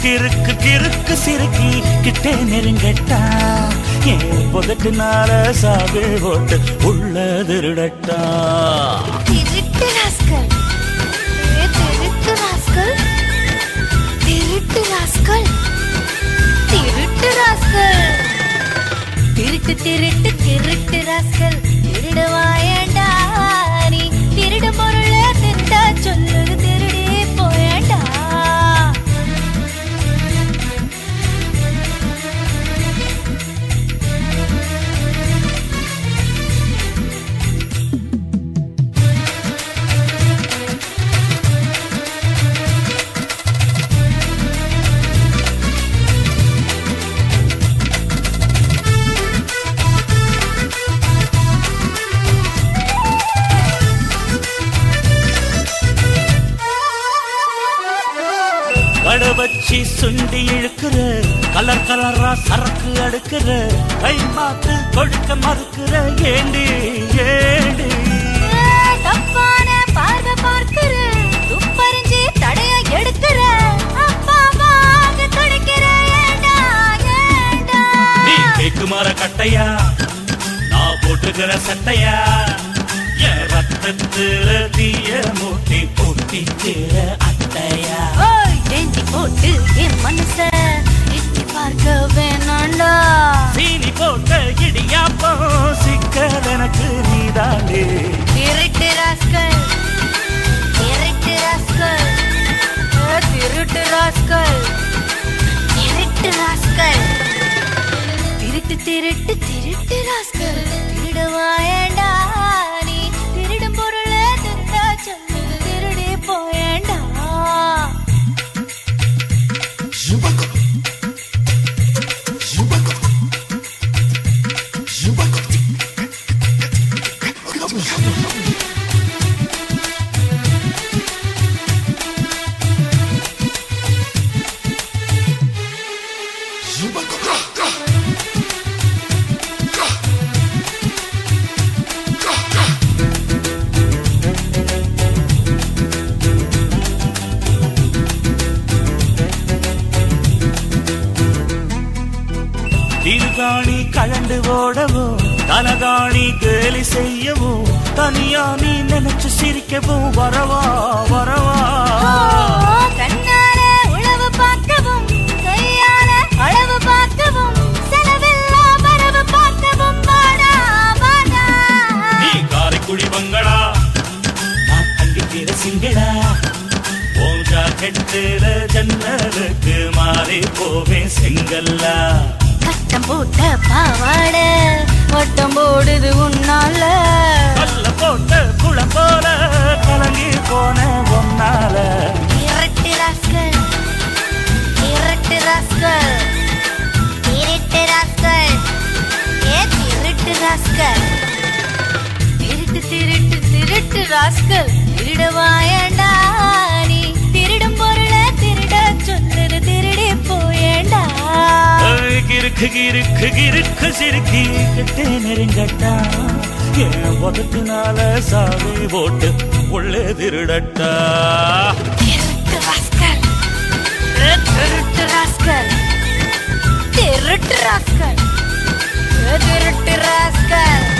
கிறுக்கு கிறுக்கு சிறுக்கி கிட்டே நெருங்கட்டா என் புதட்டுனால சாகு போட்டு உள்ள திருடட்டா திருட்டு ராஸ்கல் ஏ திருட்டு ராஸ்கல் திருட்டு ராஸ்கல் திருட்டு ராஸ்கல் திருட்டு திருட்டு திருட்டு ராஸ்கல் திருடு வாயண்டா நீ திருடு பொருள திருடா சொல்லுது திருடி போயண்டா வட வச்சு சுண்டி இழுக்கிற கலர் கலரா சரக்கு அடுக்கிற கை மாத்து கொடுக்க மறுக்கிற ஏண்டி ஏண்டி தப்பான பார்வை பார்க்கிற துப்பறிஞ்சு தடைய எடுக்கிற அப்பா வாங்க துடிக்கிற ஏண்டா ஏண்டா நீ கேக்கு மர கட்டையா நான் போட்டுக்கிற சட்டையா என் ரத்தத்துல தீய மூட்டி பூட்டிக்கிற அட்டையா ஓய் டெஞ்சி போட்டு என் மனச எட்டி பார்க்க வேணாண்டா சீனி போட்ட இடியாப்பம் சிக்கல் எனக்கு நீதாண்டே திருட்டு ராஸ்கல் திருட்டு ராஸ்கல் ஏ, திருட்டு ராஸ்கல் திருட்டு ராஸ்கல் திருட்டு திருட்டு திருட்டு ராஸ்கல் திருடுவாயண்டா நீ திருடும் பொருள திருடா சொல்லுது திருடி போயேண்டா திருகாணி கழண்டு ஓடவும் தலகாணி கேலி செய்யவும் தனியா நீ நினைச்சு சிரிக்கவும் வரவா வரவா கண்ணால உழவு பார்க்கவும் கையால அளவு பார்க்கவும் செலவில்லா வரவு பார்க்கவும் வாடா வாடா நீ காரைக்குடி பங்களா நான் தங்கிக்கிற சிங்களா உன் ஜாக்கெட்டுல ஜன்னலுக்கு மாறி போவேன் செங்கல்லா கட்டம் போட்ட பாவாட வட்டம் போடுது உன்னால கல்ல போட்ட குளம் போல கலங்கி போன ஒன்னால இரட்டு ராஸ்கல் இரட்டு ராஸ்கல் திருட்டு ராஸ்கல் ஏ திருட்டு ராஸ்கல் திருட்டு திருட்டு திருட்டு ராஸ்கல் திருடவாயண்டா நீ திருடும் பொருள திருட சொல்லுது திருடி போயேண்டா ஏய், கிறுக்கு கிறுக்கு கிறுக்கு சிறுக்கி கிட்டே நெருங்கட்டா என் உதட்டுனால சாவி போட்டு உள்ளே திருடட்டா திருட்டு ராஸ்கல் ஏ, திருட்டு ராஸ்கல் திருட்டு ராஸ்கல் ஏ, திருட்டு ராஸ்கல்